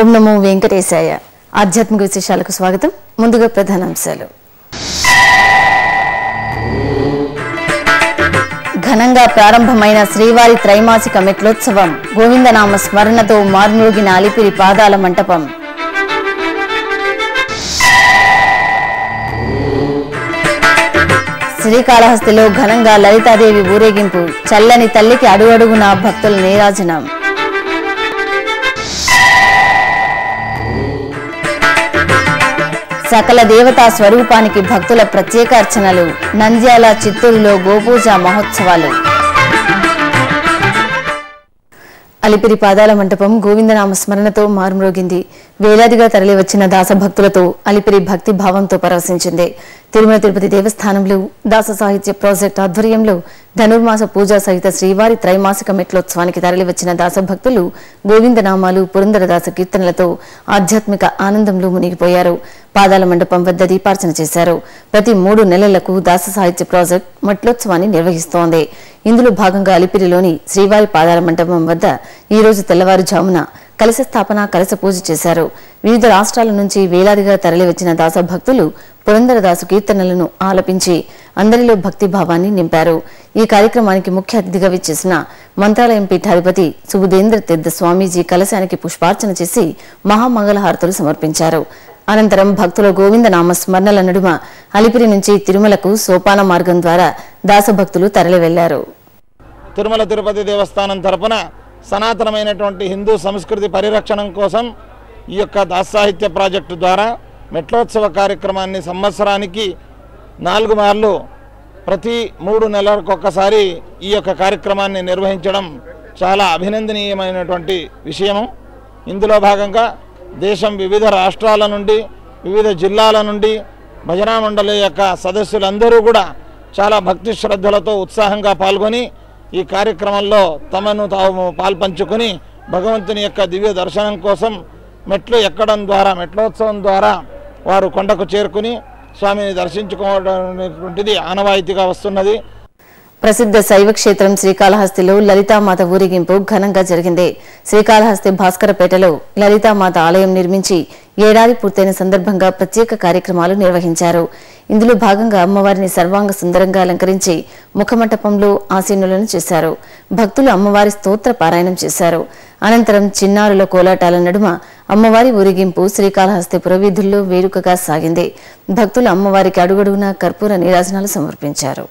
ఓం నమో వెంకటేశాయ ఆధ్యాత్మిక విశేషాలకు స్వాగతం ముందుగా ప్రధానాంశాలు ఘనంగా ప్రారంభమైన శ్రీవారి త్రైమాసిక మెట్లోత్సవం గోవిందనామ స్మరణతో మార్మోగిన అలిపిరి పాదాల మంటపం శ్రీకాళహస్తిలో ఘనంగా లలితాదేవి ఊరేగింపు చల్లని తల్లికి అడుగడుగునా భక్తుల నీరాజనం సకల దేవతా స్వరూపానికి భక్తుల ప్రత్యేక అర్చనలు నంద్యాల చిత్తూరులో గోపూజ మహోత్సవాలు అలిపిరి పాదాల మంటపం గోవిందనామ స్మరణతో మారుమ్రోగింది వేలాదిగా తరలివచ్చిన దాస భక్తులతో అలిపిరి భక్తి భావంతో పరవశించింది తిరుమల తిరుపతి దేవస్థానంలో దాస సాహిత్య ప్రాజెక్ట్ ఆధ్వర్యంలో ధనుర్మాస పూజా సహిత శ్రీవారి త్రైమాసిక మెట్లోత్సవానికి తరలివచ్చిన దాస భక్తులు గోవిందనామాలు పురందరదాస కీర్తనలతో ఆధ్యాత్మిక ఆనందంలో మునిగిపోయారు పాదాల మండపం వద్ద దీపార్చన చేశారు ప్రతి మూడు నెలలకు దాస సాహిత్య ప్రాజెక్ట్ మట్లోత్సవాన్ని నిర్వహిస్తోంది ఇందులో భాగంగా అలిపిరిలోని శ్రీవారి పాదాల మండపం వద్ద ఈ రోజు తెల్లవారుజామున కలశ స్థాపన కలశ పూజ చేశారు వివిధ రాష్ట్రాల నుంచి వేలాదిగా తరలివచ్చిన దాస భక్తులు పురందరదాసు కీర్తనలను ఆలపించి అందరిలో భక్తి భావాన్ని నింపారు ఈ కార్యక్రమానికి ముఖ్య అతిథిగా విచ్చేసిన మంత్రాలయం పీఠాధిపతి సుబుధేంద్ర తీర్థ స్వామీజీ కలశానికి పుష్పార్చన చేసి మహామంగళహారతులు సమర్పించారు అనంతరం భక్తుల గోవింద నామ స్మరణల నడుమ అలిపిరి నుంచి తిరుమలకు సోపాన మార్గం ద్వారా దాసభక్తులు తరలి వెళ్లారు తిరుమల తిరుపతి దేవస్థానం తరపున సనాతనమైనటువంటి హిందూ సంస్కృతి పరిరక్షణం కోసం ఈ యొక్క దాసాహిత్య ప్రాజెక్టు ద్వారా మెట్లోత్సవ కార్యక్రమాన్ని సంవత్సరానికి నాలుగు మార్లు ప్రతి మూడు నెలలకు ఒక్కసారి ఈ యొక్క కార్యక్రమాన్ని నిర్వహించడం చాలా అభినందనీయమైనటువంటి విషయము ఇందులో భాగంగా దేశం వివిధ రాష్ట్రాల నుండి వివిధ జిల్లాల నుండి భజనా మండలి యొక్క సదస్సులందరూ కూడా చాలా భక్తి శ్రద్ధలతో ఉత్సాహంగా పాల్గొని ఈ కార్యక్రమంలో తమను తాము పాల్పంచుకొని భగవంతుని యొక్క దివ్య దర్శనం కోసం మెట్లు ఎక్కడం ద్వారా మెట్లోత్సవం ద్వారా వారు కొండకు చేరుకుని స్వామిని దర్శించుకోవడం అనేటువంటిది ఆనవాయితీగా వస్తున్నది ప్రసిద్ధ శైవ క్షేత్రం శ్రీకాళహస్తిలో లలితామాత ఊరేగింపు ఘనంగా జరిగింది శ్రీకాళహస్తి భాస్కరపేటలో లలితామాత ఆలయం నిర్మించి ఏడాది పూర్తయిన సందర్భంగా ప్రత్యేక కార్యక్రమాలు నిర్వహించారు ఇందులో భాగంగా అమ్మవారిని సర్వాంగ సుందరంగా అలంకరించి ముఖమంటపంలో ఆసీనులను చేశారు భక్తులు అమ్మవారి స్తోత్ర పారాయణం చేశారు అనంతరం చిన్నారుల కోలాటాల నడుమ అమ్మవారి ఊరేగింపు శ్రీకాళహస్తి పురవీధుల్లో వేడుకగా సాగింది భక్తులు అమ్మవారికి అడుగడుగునా కర్పూర నీరాజనాలు సమర్పించారు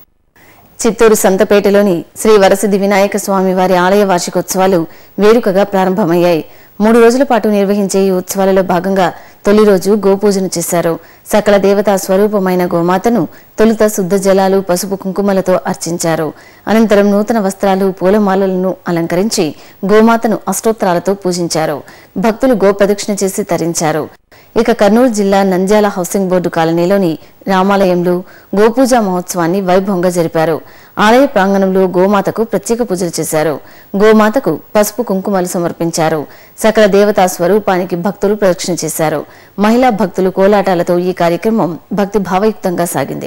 చిత్తూరు సంతపేటలోని శ్రీ వరసిద్ధి వినాయక స్వామి వారి ఆలయ వార్షికోత్సవాలు వేడుకగా ప్రారంభమయ్యాయి మూడు రోజుల పాటు నిర్వహించే ఈ ఉత్సవాలలో భాగంగా తొలి రోజు గోపూజను చేశారు సకల దేవతా స్వరూపమైన గోమాతను తొలుత శుద్ధ జలాలు పసుపు కుంకుమలతో అర్చించారు అనంతరం నూతన వస్త్రాలు పూలమాలలను అలంకరించి గోమాతను అష్టోత్తరాలతో పూజించారు భక్తులు గో ప్రదక్షిణ చేసి తరించారు ఇక కర్నూలు జిల్లా నంద్యాల హౌసింగ్ బోర్డు కాలనీలోని రామాలయంలో గోపూజ మహోత్సవాన్ని వైభవంగా జరిపారు ఆలయ ప్రాంగణంలో గోమాతకు ప్రత్యేక పూజలు చేశారు గోమాతకు పసుపు కుంకుమలు సమర్పించారు సకల దేవతా స్వరూపానికి భక్తులు ప్రదక్షిణ చేశారు మహిళా భక్తులు కోలాటాలతో ఈ కార్యక్రమం భక్తి భావయుక్తంగా సాగింది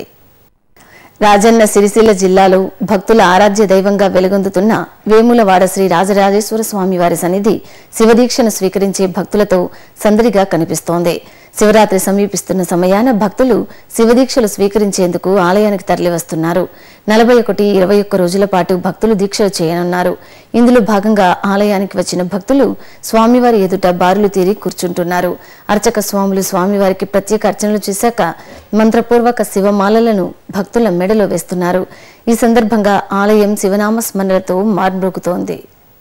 రాజన్న సిరిసిల్ల జిల్లాలో భక్తుల ఆరాధ్య దైవంగా వెలుగొందుతున్న వేములవాడ శ్రీ రాజరాజేశ్వర స్వామి వారి సన్నిధి శివదీక్షను స్వీకరించే భక్తులతో సందడిగా కనిపిస్తోంది శివరాత్రి సమీపిస్తున్న సమయాన భక్తులు శివదీక్షలు స్వీకరించేందుకు ఆలయానికి తరలివస్తున్నారు నలభై ఒకటి ఇరవై ఒక్క రోజుల పాటు భక్తులు దీక్షలు చేయనున్నారు ఇందులో భాగంగా ఆలయానికి వచ్చిన భక్తులు స్వామివారి ఎదుట బారులు తీరి కూర్చుంటున్నారు అర్చక స్వాములు స్వామివారికి ప్రత్యేక అర్చనలు చేశాక మంత్రపూర్వక శివమాలలను భక్తుల మెడలో వేస్తున్నారు ఈ సందర్భంగా ఆలయం శివనామ స్మరణలతో మార్మృగుతోంది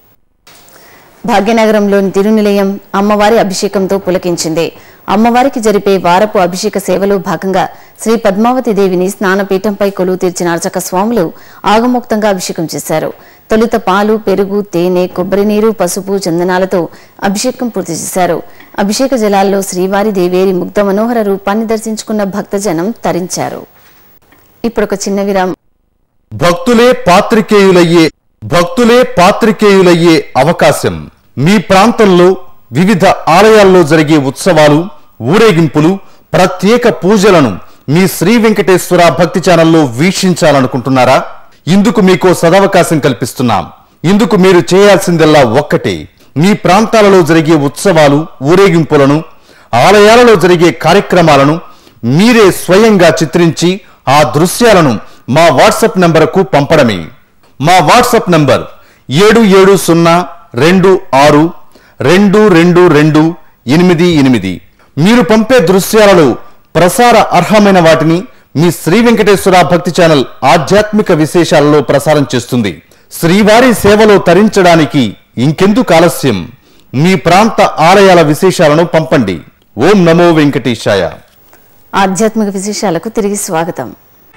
భాగ్యనగరంలోని తిరునిలయం అమ్మవారి అభిషేకంతో పులకించింది అమ్మవారికి జరిపే వారపు అభిషేక సేవలో భాగంగా శ్రీ పద్మావతి దేవిని స్నానపీఠంపై కొలువు తీర్చిన అర్చక స్వాములు ఆగమోక్తంగా అభిషేకం చేశారు తొలుత పాలు పెరుగు తేనె కొబ్బరి నీరు పసుపు చందనాలతో అభిషేకం పూర్తి చేశారు అభిషేక జలాల్లో శ్రీవారి దేవేరి ముగ్ధ మనోహర రూపాన్ని దర్శించుకున్న భక్తజనం తరించారు ఇప్పుడు ఒక చిన్న విరామం భక్తులే పాత్రికేయులయ్యే భక్తులే పాత్రికేయులయ్యే అవకాశం మీ ప్రాంతంలో వివిధ ఆలయాల్లో జరిగే ఉత్సవాలు ఊరేగింపులు ప్రత్యేక పూజలను మీ శ్రీ వెంకటేశ్వర భక్తి ఛానల్లో వీక్షించాలనుకుంటున్నారా ఇందుకు మీకో సదవకాశం కల్పిస్తున్నాం ఇందుకు మీరు చేయాల్సిందల్లా ఒక్కటే మీ ప్రాంతాలలో జరిగే ఉత్సవాలు ఊరేగింపులను ఆలయాలలో జరిగే కార్యక్రమాలను మీరే స్వయంగా చిత్రించి ఆ దృశ్యాలను మా వాట్సాప్ నంబరుకు పంపడమే మా వాట్సాప్ నంబర్ ఏడు ఏడు సున్నా రెండు ఆరు రెండు రెండు రెండు ఎనిమిది ఎనిమిది మీరు పంపే దృశ్యాలలో ప్రసార అర్హమైన వాటిని మీ శ్రీ వెంకటేశ్వర భక్తి ఛానల్ ఆధ్యాత్మిక విశేషాలలో ప్రసారం చేస్తుంది శ్రీవారి సేవలో తరించడానికి ఇంకెందుకు ఆలస్యం మీ ప్రాంత ఆలయాల విశేషాలను పంపండి ఓం నమో వెంకటేశాయ ఆధ్యాత్మిక విశేషాలకు తిరిగి స్వాగతం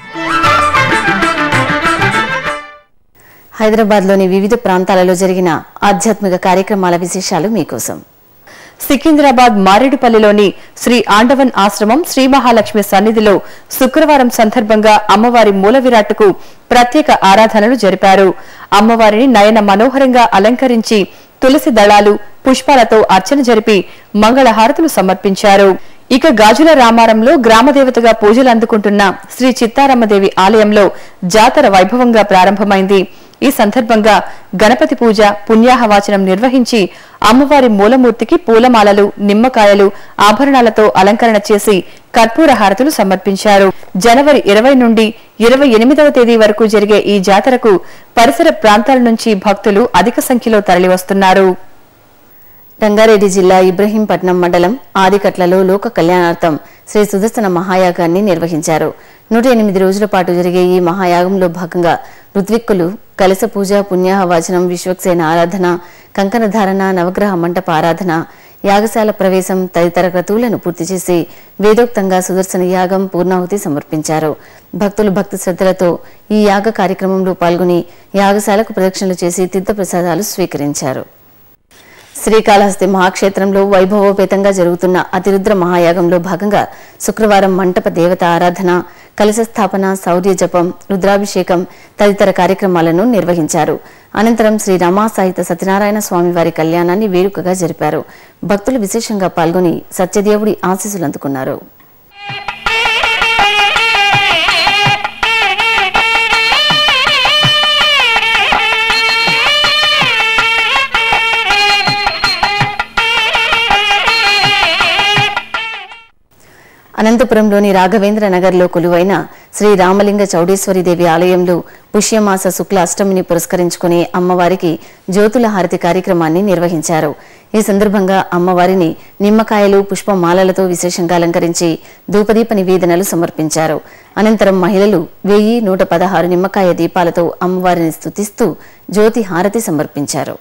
హైదరాబాద్లోని వివిధ ప్రాంతాలలో జరిగిన ఆధ్యాత్మిక కార్యక్రమాల విశేషాలు మీకోసం సికింద్రాబాద్ మారేడుపల్లిలోని శ్రీ ఆండవన్ ఆశ్రమం శ్రీ మహాలక్ష్మి సన్నిధిలో శుక్రవారం సందర్భంగా అమ్మవారి మూల విరాట్కు ప్రత్యేక ఆరాధనలు జరిపారు అమ్మవారిని నయన మనోహరంగా అలంకరించి తులసి దళాలు పుష్పాలతో అర్చన జరిపి మంగళహారతులు సమర్పించారు ఇక గాజుల రామారంలో గ్రామదేవతగా పూజలు అందుకుంటున్న శ్రీ చిత్తారమ్మదేవి ఆలయంలో జాతర వైభవంగా ప్రారంభమైంది ఈ సందర్భంగా గణపతి పూజ పుణ్యాహవాచనం నిర్వహించి అమ్మవారి మూలమూర్తికి పూలమాలలు నిమ్మకాయలు ఆభరణాలతో అలంకరణ చేసి కర్పూర హారతులు సమర్పించారు జనవరి ఇరవై నుండి ఇరవై ఎనిమిదవ తేదీ వరకు జరిగే ఈ జాతరకు పరిసర ప్రాంతాల నుంచి భక్తులు అధిక సంఖ్యలో తరలివస్తున్నారు రంగారెడ్డి జిల్లా ఇబ్రహీంపట్నం మండలం ఆదికట్లలో లోక కళ్యాణార్థం శ్రీ సుదర్శన మహాయాగాన్ని నిర్వహించారు నూట ఎనిమిది రోజుల పాటు జరిగే ఈ మహాయాగంలో భాగంగా ఋత్విక్కులు కలశ పూజ పుణ్యాహవాచనం విశ్వక్సేన ఆరాధన కంకణ ధారణ నవగ్రహ మంటప ఆరాధన యాగశాల ప్రవేశం తదితర క్రతువులను పూర్తి చేసి వేదోక్తంగా సుదర్శన యాగం పూర్ణాహుతి సమర్పించారు భక్తులు భక్తి శ్రద్ధలతో ఈ యాగ కార్యక్రమంలో పాల్గొని యాగశాలకు ప్రదక్షిణలు చేసి తీర్థప్రసాదాలు స్వీకరించారు శ్రీకాళహస్తి మహాక్షేత్రంలో వైభవోపేతంగా జరుగుతున్న అతిరుద్ర మహాయాగంలో భాగంగా శుక్రవారం మంటప దేవత ఆరాధన కలశ స్థాపన శౌర్య జపం రుద్రాభిషేకం తదితర కార్యక్రమాలను నిర్వహించారు అనంతరం శ్రీ రమా సహిత సత్యనారాయణ స్వామి వారి కళ్యాణాన్ని వేడుకగా జరిపారు భక్తులు విశేషంగా పాల్గొని సత్యదేవుడి ఆశీస్సులు అందుకున్నారు అనంతపురంలోని రాఘవేంద్ర నగర్లో కొలువైన శ్రీ రామలింగ చౌడేశ్వరి దేవి ఆలయంలో పుష్యమాస శుక్ల అష్టమిని పురస్కరించుకుని అమ్మవారికి జ్యోతుల హారతి కార్యక్రమాన్ని నిర్వహించారు ఈ సందర్భంగా అమ్మవారిని నిమ్మకాయలు పుష్పమాలలతో విశేషంగా అలంకరించి ధూపదీప నివేదనలు సమర్పించారు అనంతరం మహిళలు వెయ్యి నూట పదహారు నిమ్మకాయ దీపాలతో అమ్మవారిని స్తుతిస్తూ జ్యోతి హారతి సమర్పించారు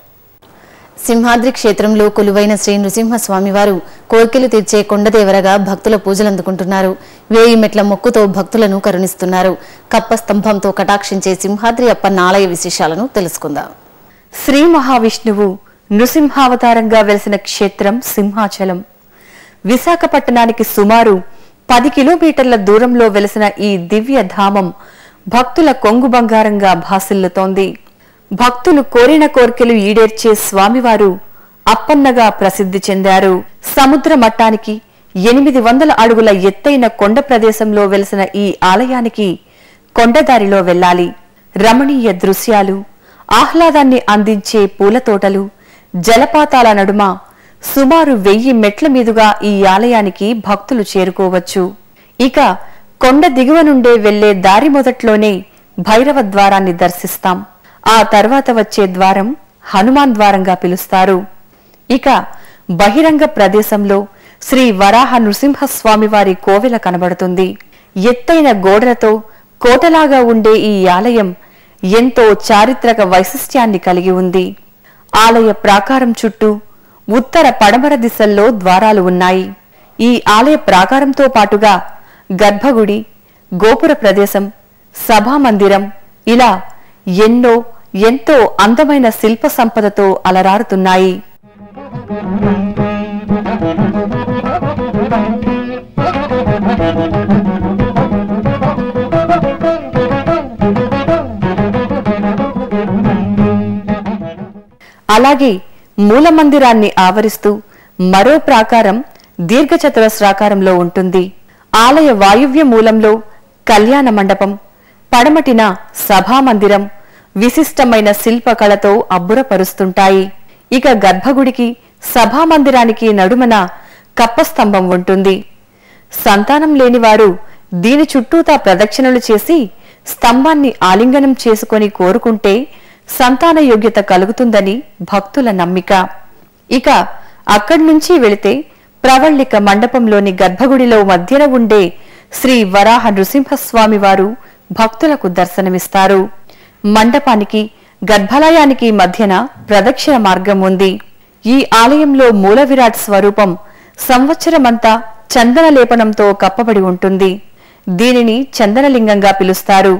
సింహాద్రి క్షేత్రంలో కొలువైన శ్రీ నృసింహస్వామివారు కోర్కెలు తీర్చే కొండదేవరగా భక్తుల పూజలు అందుకుంటున్నారు వేయి మెట్ల మొక్కుతో భక్తులను కరుణిస్తున్నారు కప్ప స్తంభంతో కటాక్షించే సింహాద్రి అప్పన్న ఆలయ విశేషాలను తెలుసుకుందాం శ్రీ మహావిష్ణువు నృసింహావతారంగా వెలిసిన క్షేత్రం సింహాచలం విశాఖపట్టణానికి సుమారు పది కిలోమీటర్ల దూరంలో వెలిసిన ఈ దివ్య ధామం భక్తుల కొంగు బంగారంగా భాసిల్లుతోంది భక్తులు కోరిన కోర్కెలు ఈడేర్చే స్వామివారు అప్పన్నగా ప్రసిద్ధి చెందారు సముద్ర మట్టానికి ఎనిమిది వందల అడుగుల ఎత్తైన కొండ ప్రదేశంలో వెలిసిన ఈ ఆలయానికి కొండదారిలో వెళ్ళాలి రమణీయ దృశ్యాలు ఆహ్లాదాన్ని అందించే పూల తోటలు జలపాతాల నడుమ సుమారు వెయ్యి మెట్ల మీదుగా ఈ ఆలయానికి భక్తులు చేరుకోవచ్చు ఇక కొండ దిగువ నుండే వెళ్లే దారి మొదట్లోనే భైరవ ద్వారాన్ని దర్శిస్తాం ఆ తర్వాత వచ్చే ద్వారం హనుమాన్ ద్వారంగా పిలుస్తారు ఇక బహిరంగ ప్రదేశంలో శ్రీ వరాహ నృసింహస్వామి వారి కోవెల కనబడుతుంది ఎత్తైన గోడలతో కోటలాగా ఉండే ఈ ఆలయం ఎంతో చారిత్రక వైశిష్ట్యాన్ని కలిగి ఉంది ఆలయ ప్రాకారం చుట్టూ ఉత్తర పడమర దిశల్లో ద్వారాలు ఉన్నాయి ఈ ఆలయ ప్రాకారంతో పాటుగా గర్భగుడి గోపుర ప్రదేశం సభామందిరం ఇలా ఎన్నో ఎంతో అందమైన శిల్ప సంపదతో అలరారుతున్నాయి అలాగే మూల మందిరాన్ని ఆవరిస్తూ మరో ప్రాకారం దీర్ఘచతురస్రాకారంలో ఉంటుంది ఆలయ వాయువ్య మూలంలో కళ్యాణ మండపం పడమటిన సభామందిరం విశిష్టమైన శిల్పకళతో అబ్బురపరుస్తుంటాయి ఇక గర్భగుడికి సభామందిరానికి నడుమన కప్పస్తంభం ఉంటుంది సంతానం లేనివారు దీని చుట్టూతా ప్రదక్షిణలు చేసి స్తంభాన్ని ఆలింగనం చేసుకొని కోరుకుంటే సంతాన యోగ్యత కలుగుతుందని భక్తుల నమ్మిక ఇక అక్కడి నుంచి వెళితే ప్రవళిక మండపంలోని గర్భగుడిలో మధ్యన ఉండే శ్రీ వరాహ నృసింహస్వామి వారు భక్తులకు దర్శనమిస్తారు మండపానికి గర్భాలయానికి మధ్యన ప్రదక్షిణ మార్గం ఉంది ఈ ఆలయంలో మూల విరాట్ స్వరూపం సంవత్సరమంతా చందన లేపనంతో కప్పబడి ఉంటుంది దీనిని చందనలింగంగా పిలుస్తారు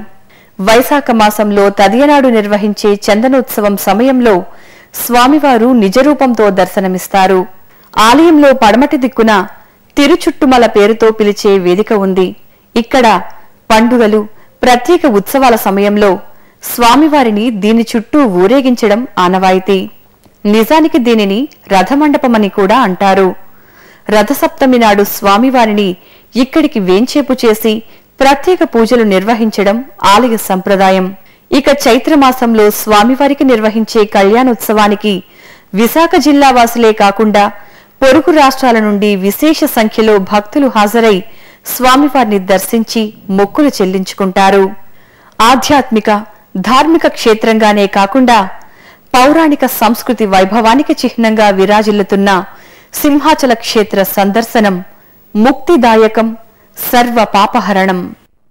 వైశాఖ మాసంలో తదియనాడు నిర్వహించే చందనోత్సవం సమయంలో స్వామివారు నిజరూపంతో దర్శనమిస్తారు ఆలయంలో పడమటి దిక్కున తిరుచుట్టుమల పేరుతో పిలిచే వేదిక ఉంది ఇక్కడ పండుగలు ప్రత్యేక ఉత్సవాల సమయంలో స్వామివారిని దీని చుట్టూ ఊరేగించడం ఆనవాయితీ నిజానికి దీనిని రథమండపమని కూడా అంటారు రథసప్తమి నాడు స్వామివారిని ఇక్కడికి వేంచేపు చేసి ప్రత్యేక పూజలు నిర్వహించడం ఆలయ సంప్రదాయం ఇక చైత్రమాసంలో స్వామివారికి నిర్వహించే కళ్యాణోత్సవానికి విశాఖ జిల్లా వాసులే కాకుండా పొరుగు రాష్ట్రాల నుండి విశేష సంఖ్యలో భక్తులు హాజరై స్వామివారిని దర్శించి మొక్కులు చెల్లించుకుంటారు ఆధ్యాత్మిక ధార్మిక క్షేత్రంగానే కాకుండా పౌరాణిక సంస్కృతి వైభవానికి చిహ్నంగా విరాజిల్లుతున్న సింహాచల క్షేత్ర సందర్శనం ముక్తిదాయకం సర్వ పాపహరణం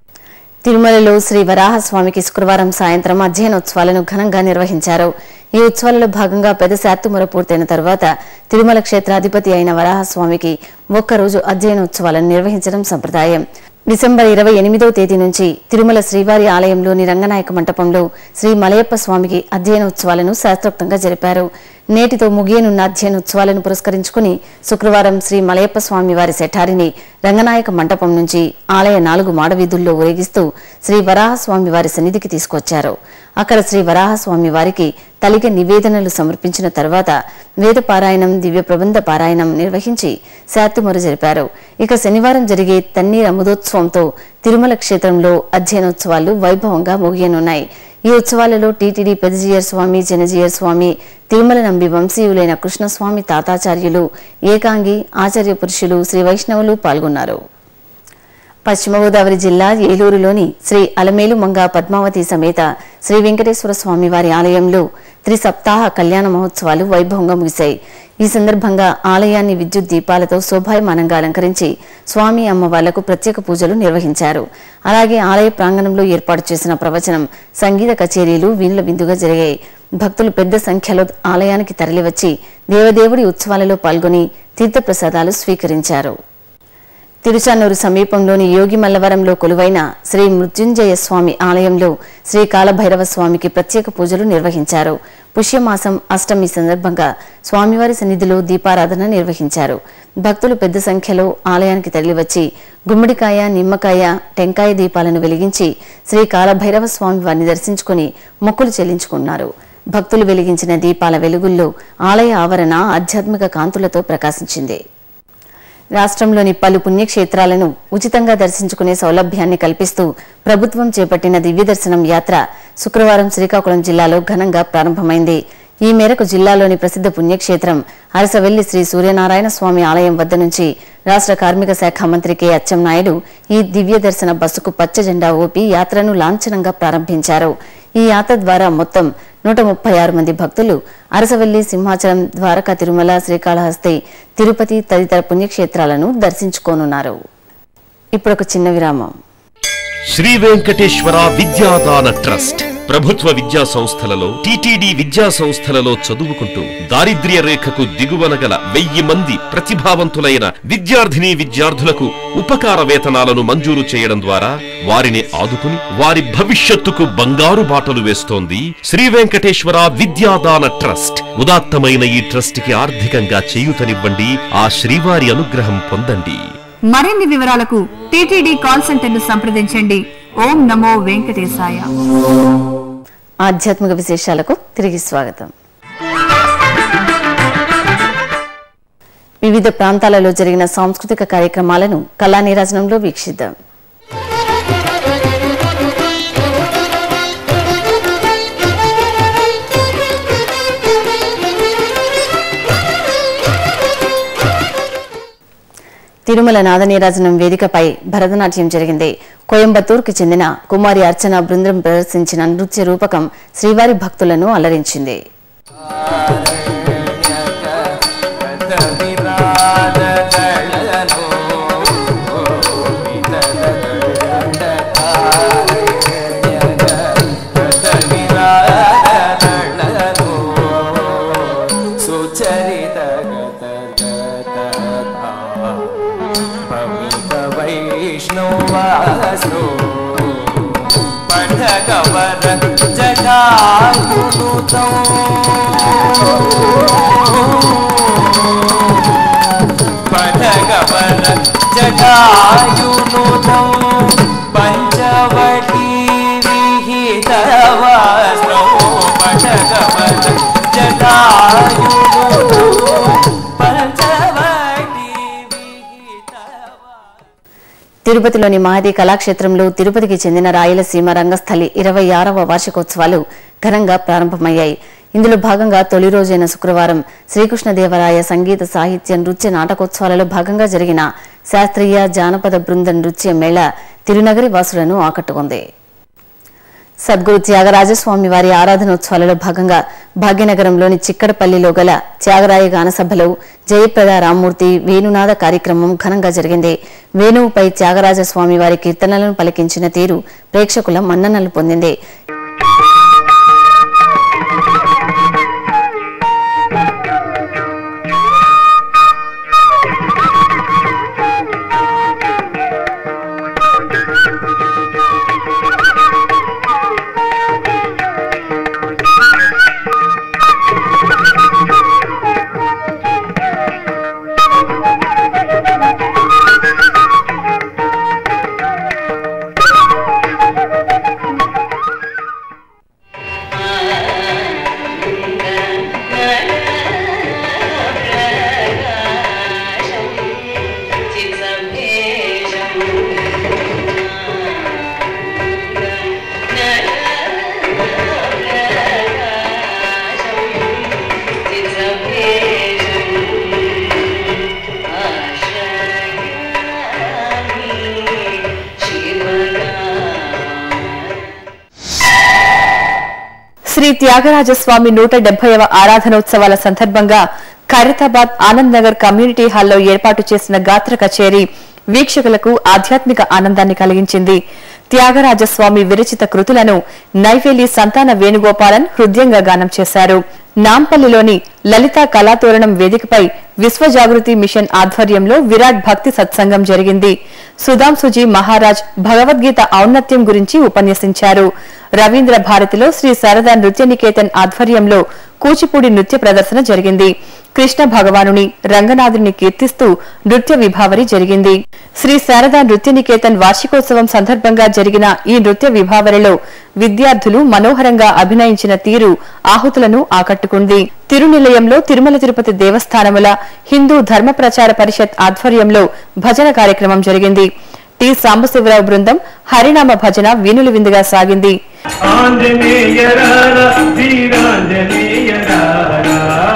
తిరుమలలో శ్రీ వరాహస్వామికి శుక్రవారం సాయంత్రం అధ్యయనోత్సవాలను ఘనంగా నిర్వహించారు ఈ ఉత్సవాలలో భాగంగా పెద్ద శాత్తుముర పూర్తయిన తర్వాత తిరుమల క్షేత్రాధిపతి అయిన వరాహస్వామికి ఒక్కరోజు అధ్యయనోత్సవాలను నిర్వహించడం సంప్రదాయం డిసెంబర్ ఇరవై ఎనిమిదవ తేదీ నుంచి తిరుమల శ్రీవారి ఆలయంలోని రంగనాయక మంటపంలో శ్రీ మలయప్ప స్వామికి అధ్యయనోత్సవాలను శాస్త్రోక్తంగా జరిపారు నేటితో ముగియనున్న అధ్యయనోత్సవాలను పురస్కరించుకుని శుక్రవారం శ్రీ మలయప్ప స్వామి వారి శఠారిని రంగనాయక మంటపం నుంచి ఆలయ నాలుగు మాడవీధుల్లో ఊరేగిస్తూ శ్రీ వరాహస్వామి వారి సన్నిధికి తీసుకొచ్చారు అక్కడ శ్రీ వరాహస్వామి వారికి తలిగ నివేదనలు సమర్పించిన తర్వాత వేద పారాయణం దివ్య ప్రబంధ పారాయణం నిర్వహించి శాత్తుమొర జరిపారు ఇక శనివారం జరిగే తన్నీర్ అముదోత్సవంతో తిరుమల క్షేత్రంలో అధ్యయనోత్సవాలు వైభవంగా ముగియనున్నాయి ఈ ఉత్సవాలలో టీటీడీ పెదజీయర్ స్వామి జనజీయర్ స్వామి తిరుమల నంబి వంశీయులైన కృష్ణస్వామి తాతాచార్యులు ఏకాంగి ఆచార్య పురుషులు శ్రీ వైష్ణవులు పాల్గొన్నారు పశ్చిమ గోదావరి జిల్లా ఏలూరులోని శ్రీ అలమేలు మంగ పద్మావతి సమేత శ్రీ వెంకటేశ్వర స్వామి వారి ఆలయంలో త్రిసప్తాహ కళ్యాణ మహోత్సవాలు వైభవంగా ముగిశాయి ఈ సందర్భంగా ఆలయాన్ని విద్యుత్ దీపాలతో శోభాయమానంగా అలంకరించి స్వామి అమ్మవార్లకు ప్రత్యేక పూజలు నిర్వహించారు అలాగే ఆలయ ప్రాంగణంలో ఏర్పాటు చేసిన ప్రవచనం సంగీత కచేరీలు వీణుల విందుగా జరిగాయి భక్తులు పెద్ద సంఖ్యలో ఆలయానికి తరలివచ్చి దేవదేవుడి ఉత్సవాలలో పాల్గొని తీర్థప్రసాదాలు స్వీకరించారు తిరుచానూరు సమీపంలోని యోగి మల్లవరంలో కొలువైన శ్రీ మృత్యుంజయ స్వామి ఆలయంలో శ్రీ కాలభైరవ స్వామికి ప్రత్యేక పూజలు నిర్వహించారు పుష్యమాసం అష్టమి సందర్భంగా స్వామివారి సన్నిధిలో దీపారాధన నిర్వహించారు భక్తులు పెద్ద సంఖ్యలో ఆలయానికి తరలివచ్చి గుమ్మడికాయ నిమ్మకాయ టెంకాయ దీపాలను వెలిగించి శ్రీ కాలభైరవ స్వామి వారిని దర్శించుకుని మొక్కులు చెల్లించుకున్నారు భక్తులు వెలిగించిన దీపాల వెలుగుల్లో ఆలయ ఆవరణ ఆధ్యాత్మిక కాంతులతో ప్రకాశించింది రాష్ట్రంలోని పలు పుణ్యక్షేత్రాలను ఉచితంగా దర్శించుకునే సౌలభ్యాన్ని కల్పిస్తూ ప్రభుత్వం చేపట్టిన దివ్య దర్శనం యాత్ర శుక్రవారం శ్రీకాకుళం జిల్లాలో ఘనంగా ప్రారంభమైంది ఈ మేరకు జిల్లాలోని ప్రసిద్ధ పుణ్యక్షేత్రం అరసవెల్లి శ్రీ సూర్యనారాయణ స్వామి ఆలయం వద్ద నుంచి రాష్ట్ర కార్మిక శాఖ మంత్రి కె అచ్చెన్నాయుడు ఈ దివ్య దర్శన బస్సుకు పచ్చ జెండా ఊపి యాత్రను లాంఛనంగా ప్రారంభించారు ఈ యాత్ర ద్వారా మొత్తం నూట ముప్పై ఆరు మంది భక్తులు అరసవల్లి సింహాచలం ద్వారకా తిరుమల శ్రీకాళహస్తి తిరుపతి తదితర పుణ్యక్షేత్రాలను దర్శించుకోనున్నారు ఇప్పుడు ఒక చిన్న విరామం శ్రీ వెంకటేశ్వర విద్యాదాన ట్రస్ట్ ప్రభుత్వ విద్యా సంస్థలలో టిటిడి విద్యా సంస్థలలో చదువుకుంటూ దారిద్ర్య రేఖకు దిగువన గల వెయ్యి మంది ప్రతిభావంతులైన విద్యార్థిని విద్యార్థులకు ఉపకార వేతనాలను మంజూరు చేయడం ద్వారా వారిని ఆదుకుని వారి భవిష్యత్తుకు బంగారు బాటలు వేస్తోంది శ్రీ వెంకటేశ్వర విద్యాదాన ట్రస్ట్ ఉదాత్తమైన ఈ ట్రస్ట్ కి ఆర్థికంగా చేయూతనివ్వండి ఆ శ్రీవారి అనుగ్రహం పొందండి మరిన్ని వివరాలకు టీటీడీ కాల్ సెంటర్ ను సంప్రదించండి ఓం నమో వెంకటేశాయ ఆధ్యాత్మిక విశేషాలకు తిరిగి స్వాగతం వివిధ ప్రాంతాలలో జరిగిన సాంస్కృతిక కార్యక్రమాలను కళా నీరాజనంలో వీక్షిద్దాం తిరుమల నాదనీరాజనం వేదికపై భరతనాట్యం జరిగింది కోయంబత్తూరుకు చెందిన కుమారి అర్చన బృందం ప్రదర్శించిన నృత్య రూపకం శ్రీవారి భక్తులను అలరించింది వైష్ణవాసో పండగవర జటాయునుతో పండగవర జటాయునుతో పంచవటి విహిత వాస్నో పండగవర జటాయునుతో పంచవటి విహిత తిరుపతిలోని మహతి కళాక్షేత్రంలో తిరుపతికి చెందిన రాయలసీమ రంగస్థలి ఇరవై ఆరవ వార్షికోత్సవాలు ఘనంగా ప్రారంభమయ్యాయి ఇందులో భాగంగా తొలి రోజైన శుక్రవారం శ్రీకృష్ణదేవరాయ సంగీత సాహిత్య నృత్య నాటకోత్సవాలలో భాగంగా జరిగిన శాస్త్రీయ జానపద బృంద నృత్య మేళ తిరునగరి వాసులను ఆకట్టుకుంది సద్గురు త్యాగరాజస్వామి వారి ఆరాధనోత్సవాలలో భాగంగా భాగ్యనగరంలోని చిక్కడపల్లిలో గల త్యాగరాయ గాన సభలో జయప్రద రామ్మూర్తి వేణునాద కార్యక్రమం ఘనంగా జరిగింది వేణువుపై త్యాగరాజస్వామి వారి కీర్తనలను పలికించిన తీరు ప్రేక్షకుల మన్ననలు పొందింది శ్రీ త్యాగరాజస్వామి నూట డెబ్బైవ ఆరాధనోత్సవాల సందర్భంగా ఖైరతాబాద్ ఆనంద్ నగర్ కమ్యూనిటీ హాల్లో ఏర్పాటు చేసిన గాత్ర కచేరీ వీక్షకులకు ఆధ్యాత్మిక ఆనందాన్ని కలిగించింది త్యాగరాజస్వామి విరచిత కృతులను నైవేలి సంతాన వేణుగోపాలన్ హృదయంగా గానం చేశారు నాంపల్లిలోని లలితా కళాతోరణం వేదికపై విశ్వజాగృతి మిషన్ ఆధ్వర్యంలో విరాట్ భక్తి సత్సంగం జరిగింది సుధాంసుజీ మహారాజ్ భగవద్గీత ఔన్నత్యం గురించి ఉపన్యసించారు రవీంద్ర భారతిలో శ్రీ శారదా నృత్య నికేతన్ ఆధ్వర్యంలో కూచిపూడి నృత్య ప్రదర్శన జరిగింది కృష్ణ భగవానుని రంగనాథుని కీర్తిస్తూ నృత్య విభావరి జరిగింది శ్రీ శారదా నృత్య నికేతన్ వార్షికోత్సవం సందర్భంగా జరిగిన ఈ నృత్య విభావరిలో విద్యార్థులు మనోహరంగా అభినయించిన తీరు ఆహుతులను ఆకట్టుకుంది తిరునిలయంలో తిరుమల తిరుపతి దేవస్థానముల హిందూ ధర్మ ప్రచార పరిషత్ ఆధ్వర్యంలో భజన కార్యక్రమం జరిగింది టి సాంబశివరావు బృందం హరినామ భజన వీణులు విందుగా సాగింది ఆంజనేయ రార వీరాంజనేయ రార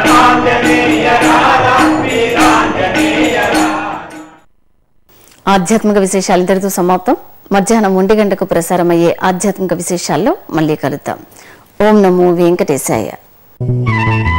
ఆంజనేయ రార వీరాంజనేయ ఆధ్యాత్మిక విశేషాలు ఇంతటితో సమాప్తం మధ్యాహ్నం ఒంటి గంటకు ప్రసారమయ్యే ఆధ్యాత్మిక విశేషాల్లో మళ్ళీ కలుద్దాం ఓం నమో వెంకటేశాయ